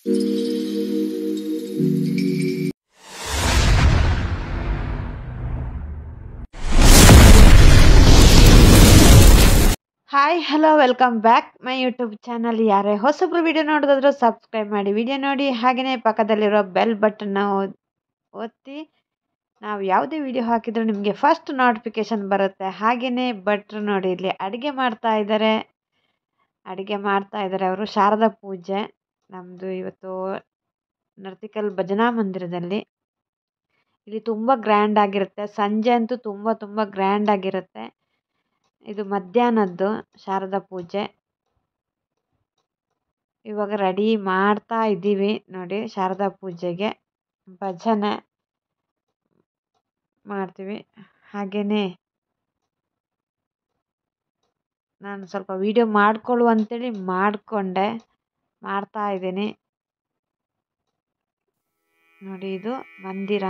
hi hello welcome back my YouTube channel ಯಾರೇ ಹೊಸಬ್ರು video ನೋಡೋದಾದ್ರೂ ಸಬ್ಸ್ಕ್ರೈಬ್ ಮಾಡಿ ವಿಡಿಯೋ ನೋಡಿ ಹಾಗೆಯೇ ಪಕ್ಕದಲ್ಲಿರೋ ಬೆಲ್ ಬಟನ್ನ ಒತ್ತಿ ನಾವು ಯಾವುದೇ ವಿಡಿಯೋ ಹಾಕಿದರೂ ನಿಮಗೆ ಫಸ್ಟ್ ನೋಟಿಫಿಕೇಶನ್ ಬರುತ್ತೆ ಹಾಗೆಯೇ ಭಟ್ರು ನೋಡಿ ಇಲ್ಲಿ ಅಡುಗೆ ಮಾಡ್ತಾ ಇದ್ದಾರೆ ಅಡುಗೆ ಮಾಡ್ತಾ ಇದ್ದಾರೆ ಅವರು ಶಾರದಾ ಪೂಜೆ ನಮ್ಮದು ಇವತ್ತು ನರ್ತಿಕಲ್ ಭಜನಾ ಮಂದಿರದಲ್ಲಿ ಇಲ್ಲಿ ತುಂಬ ಗ್ರ್ಯಾಂಡ್ ಆಗಿರುತ್ತೆ ಸಂಜೆ ಅಂತೂ ತುಂಬ ತುಂಬ ಗ್ರ್ಯಾಂಡ್ ಆಗಿರುತ್ತೆ ಇದು ಮಧ್ಯಾಹ್ನದ್ದು ಶಾರದಾ ಪೂಜೆ ಇವಾಗ ರೆಡಿ ಮಾಡ್ತಾ ಇದ್ದೀವಿ ನೋಡಿ ಶಾರದಾ ಪೂಜೆಗೆ ಭಜನೆ ಮಾಡ್ತೀವಿ ಹಾಗೆಯೇ ನಾನು ಸ್ವಲ್ಪ ವಿಡಿಯೋ ಮಾಡಿಕೊಳ್ಳು ಅಂತೇಳಿ ಮಾಡಿಕೊಂಡೆ ಮಾಡ್ತಾ ಇದ್ದೀನಿ ನೋಡಿ ಇದು ಮಂದಿರ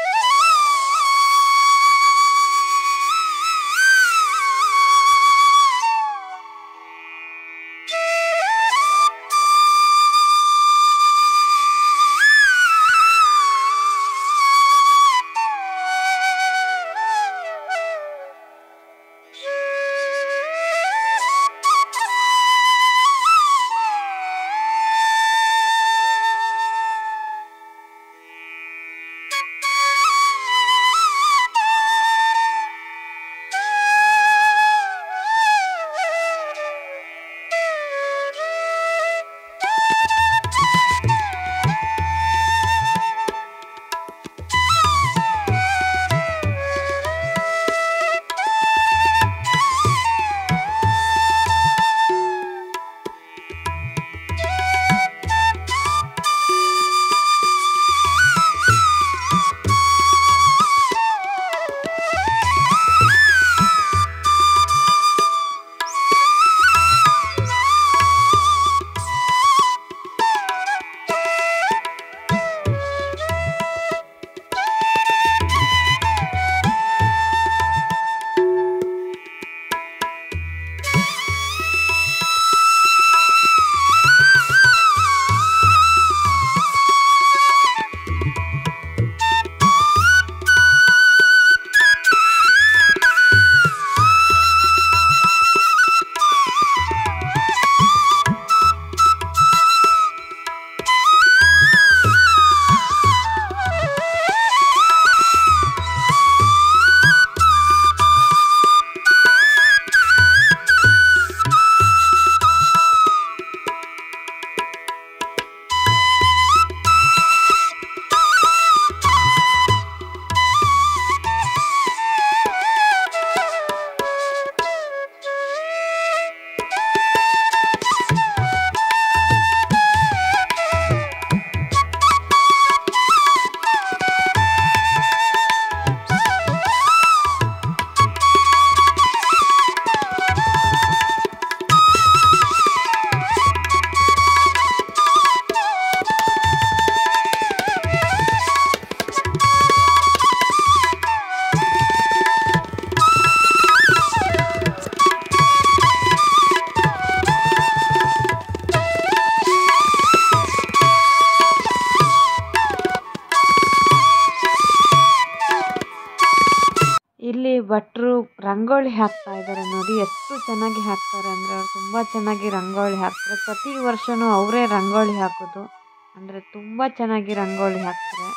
ಇಲ್ಲಿ ಭಟ್ರು ರಂಗೋಲಿ ಹಾಕ್ತಾ ಇದ್ದಾರೆ ನೋಡಿ ಎಷ್ಟು ಚೆನ್ನಾಗಿ ಹಾಕ್ತಾರೆ ಅಂದರೆ ಅವ್ರು ತುಂಬ ಚೆನ್ನಾಗಿ ರಂಗೋಲಿ ಹಾಕ್ತಾರೆ ಪ್ರತಿ ವರ್ಷವೂ ಅವರೇ ರಂಗೋಲಿ ಹಾಕೋದು ಅಂದರೆ ತುಂಬ ಚೆನ್ನಾಗಿ ರಂಗೋಲಿ ಹಾಕ್ತಾರೆ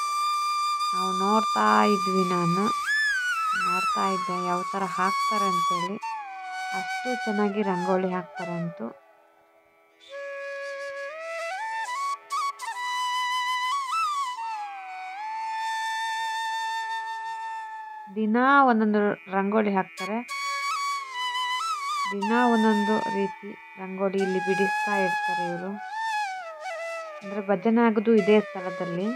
ನಾವು ನೋಡ್ತಾ ಇದ್ವಿ ನಾನು ನೋಡ್ತಾ ಇದ್ದೆ ಯಾವ ಥರ ಹಾಕ್ತಾರೆ ಅಂತೇಳಿ ಅಷ್ಟು ಚೆನ್ನಾಗಿ ರಂಗೋಲಿ ಹಾಕ್ತಾರೆ ಅಂತೂ ದಿನ ಒಂದೊಂದು ರಂಗೋಲಿ ಹಾಕ್ತಾರೆ ದಿನ ಒಂದೊಂದು ರೀತಿ ರಂಗೋಲಿ ಇಲ್ಲಿ ಬಿಡಿಸ್ತಾ ಇರ್ತಾರೆ ಇವರು ಅಂದರೆ ಭಜನೆ ಆಗೋದು ಇದೇ ಸ್ಥಳದಲ್ಲಿ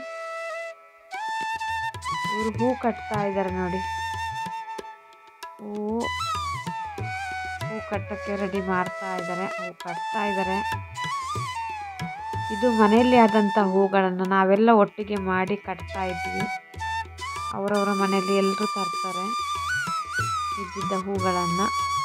ಇವರು ಹೂ ಕಟ್ತಾ ಇದ್ದಾರೆ ನೋಡಿ ಹೂ ಹೂ ಕಟ್ಟಕ್ಕೆ ರೆಡಿ ಮಾಡ್ತಾ ಇದ್ದಾರೆ ಹೂ ಕಟ್ತಾ ಇದ್ದಾರೆ ಇದು ಮನೆಯಲ್ಲಿ ಆದಂಥ ಹೂಗಳನ್ನು ನಾವೆಲ್ಲ ಒಟ್ಟಿಗೆ ಮಾಡಿ ಕಟ್ತಾ ಇದ್ವಿ ಅವರವರ ಮನೆಯಲ್ಲಿ ಎಲ್ಲರೂ ತರ್ತಾರೆ ಇದ್ದಿದ್ದ ಹೂಗಳನ್ನು